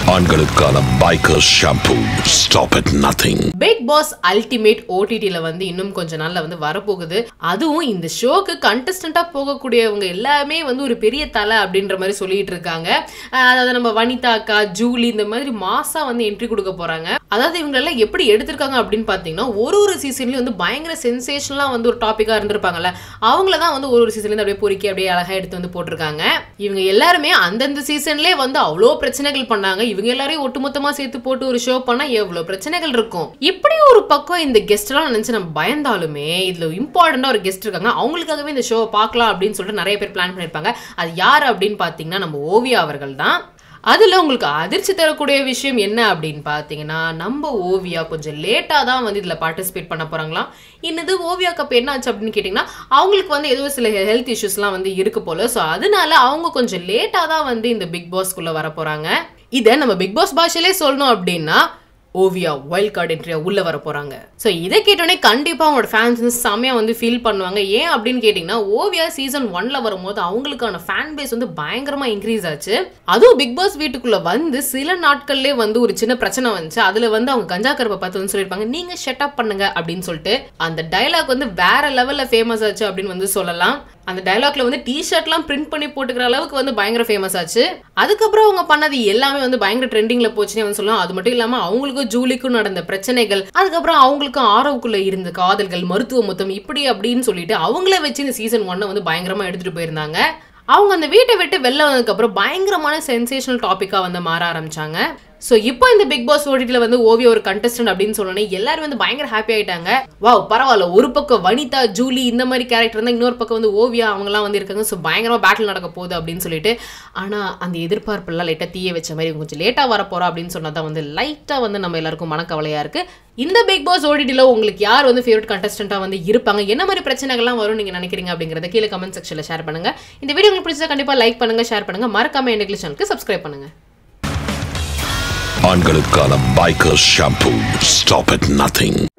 ஆண்களுக்கான biker shampoo stop at nothing Bigg Boss ultimate ஓடிடியில் வந்து இன்னும் கொஞ்ச நாள்ல வந்து வரப்போகுது அதுவும் இந்த ஷோக்கு கண்டஸ்டண்டா போகக்கூடியவங்க எல்லாமே வந்து ஒரு பெரிய தலை அப்படின்ற மாதிரி சொல்லிட்டு இருக்காங்க அஹ் அதாவது நம்ம வனிதா அக்கா ஜூலி இந்த மாதிரி மாசா வந்து என்ட்ரி கொடுக்க போறாங்க அதாவது இவங்க எல்லாம் எப்படி எடுத்திருக்காங்க அப்படின்னு பார்த்தீங்கன்னா ஒரு ஒரு சீசன்லயும் வந்து பயங்கர சென்சேஷனலாக வந்து ஒரு டாப்பிக்காக இருந்திருப்பாங்கல்ல அவங்கள தான் வந்து ஒரு ஒரு சீசன்லேருந்து அப்படியே பொறுக்கி அப்படியே அழகா எடுத்து வந்து போட்டிருக்காங்க இவங்க எல்லாருமே அந்தந்த சீசன்லேயே வந்து அவ்வளோ பிரச்சனைகள் பண்ணாங்க இவங்க எல்லாரையும் ஒட்டுமொத்தமா சேர்த்து போட்டு ஒரு ஷோ பண்ணா எவ்வளவு பிரச்சனைகள் இருக்கும் இப்படி ஒரு பக்கம் இந்த கெஸ்ட் எல்லாம் நினைச்சு நம்ம பயந்தாலுமே இதுல இம்பார்ட்டண்டா ஒரு கெஸ்ட் இருக்காங்க அவங்களுக்காகவே இந்த ஷோ பார்க்கலாம் அப்படின்னு சொல்லிட்டு நிறைய பேர் பிளான் பண்ணிருப்பாங்க அது யார் அப்படின்னு பாத்தீங்கன்னா நம்ம ஓவியா அவர்கள் தான் அதில் உங்களுக்கு அதிர்ச்சி தரக்கூடிய விஷயம் என்ன அப்படின்னு பார்த்தீங்கன்னா நம்ம ஓவியா கொஞ்சம் லேட்டாக தான் வந்து இதில் பார்ட்டிசிபேட் பண்ண போகிறாங்களாம் இன்னது ஓவியா கப் என்ன ஆச்சு அப்படின்னு கேட்டிங்கன்னா அவங்களுக்கு வந்து ஏதோ சில ஹெல்த் இஷ்யூஸ்லாம் வந்து இருக்கு போல ஸோ அதனால அவங்க கொஞ்சம் லேட்டாக தான் வந்து இந்த பிக் பாஸ்க்குள்ளே வர போகிறாங்க இதை நம்ம பிக் பாஸ் பாஷையிலே சொல்லணும் அப்படின்னா ஓவியா வைல்ட் கார்டு என்ட்ரியா உள்ள வர போறாங்க ஸோ இதை கேட்டோடனே கண்டிப்பா அவங்களோட ஃபேன்ஸ் வந்து செம்மையா வந்து ஃபீல் பண்ணுவாங்க ஏன் அப்படின்னு கேட்டிங்கன்னா ஓவியா சீசன் ஒன்ல வரும்போது அவங்களுக்கான ஃபேன் பேஸ் வந்து பயங்கரமா இன்க்ரீஸ் ஆச்சு அதுவும் பிக் பாஸ் வீட்டுக்குள்ள வந்து சில நாட்கள்லேயே வந்து ஒரு சின்ன பிரச்சனை வந்துச்சு அதுல வந்து அவங்க கஞ்சா கருப்பை பார்த்து வந்து சொல்லியிருப்பாங்க நீங்க ஷட் அப் பண்ணுங்க அப்படின்னு சொல்லிட்டு அந்த டைலாக் வந்து வேற லெவல்ல ஃபேமஸ் ஆச்சு அப்படின்னு வந்து சொல்லலாம் அந்த டைலாக்ல வந்து டிஷர்ட்லாம் பிரிண்ட் பண்ணி போட்டுக்கிற அளவுக்கு வந்து பயங்கர ஃபேமஸ் ஆச்சு அதுக்கப்புறம் அவங்க பண்ணது எல்லாமே வந்து பயங்கர ட்ரெண்டிங்ல போச்சுன்னு வந்து சொல்லலாம் அது மட்டும் இல்லாம அவங்களுக்கும் ஜூலிக்கும் நடந்த பிரச்சனைகள் அதுக்கப்புறம் அவங்களுக்கும் ஆரோவுக்குள்ள இருந்த காதல்கள் மருத்துவ மொத்தம் இப்படி அப்படின்னு சொல்லிட்டு அவங்கள வச்சு இந்த சீசன் ஒன்னை வந்து பயங்கரமா எடுத்துட்டு போயிருந்தாங்க அவங்க அந்த வீட்டை விட்டு வெளில வந்ததுக்கப்புறம் பயங்கரமான சென்சேஷனல் டாப்பிக்காக வந்து மாற ஆரம்பிச்சாங்க ஸோ இப்போ இந்த பிக் பாஸ் ஓடிட்டில் வந்து ஓவிய ஒரு கண்டஸ்டன்ட் அப்படின்னு சொன்னோன்னே எல்லாரும் வந்து பயங்கர ஹாப்பி ஆயிட்டாங்க வாவ் பரவாயில்ல ஒரு பக்கம் வனிதா ஜூலி இந்த மாதிரி கேரக்டர் இருந்தால் இன்னொரு பக்கம் வந்து ஓவியா அவங்கலாம் வந்து இருக்காங்க ஸோ பயங்கரமாக பேட்டில் நடக்க போகுது அப்படின்னு சொல்லிட்டு ஆனால் அந்த எதிர்பார்ப்பெல்லாம் லைட்டாக தீய வச்ச மாதிரி இவங்க கொஞ்சம் லேட்டாக வர போகிறா அப்படின்னு சொன்னதான் வந்து லைட்டாக வந்து நம்ம எல்லாருக்கும் மனக்கவலையாக இருக்கு இந்த பிக் பாஸ் ஓடிட்டியில் உங்களுக்கு யார் வந்து ஃபேவரட் கண்டஸ்டண்ட்டாக வந்து இருப்பாங்க என்ன மாதிரி பிரச்சனைகள்லாம் வரும் நீங்கள் நினைக்கிறீங்க அப்படிங்கிறத கீழே கமெண்ட் செக்ஷனில் ஷேர் பண்ணுங்க இந்த வீடியோ உங்களுக்கு பிடிச்சா கண்டிப்பாக லைக் பண்ணுங்க ஷேர் பண்ணுங்க மறக்காம எங்கள் சேனலுக்கு சப்ஸ்கிரைப் பண்ணுங்க ஆண்களுக்கான biker shampoo stop at nothing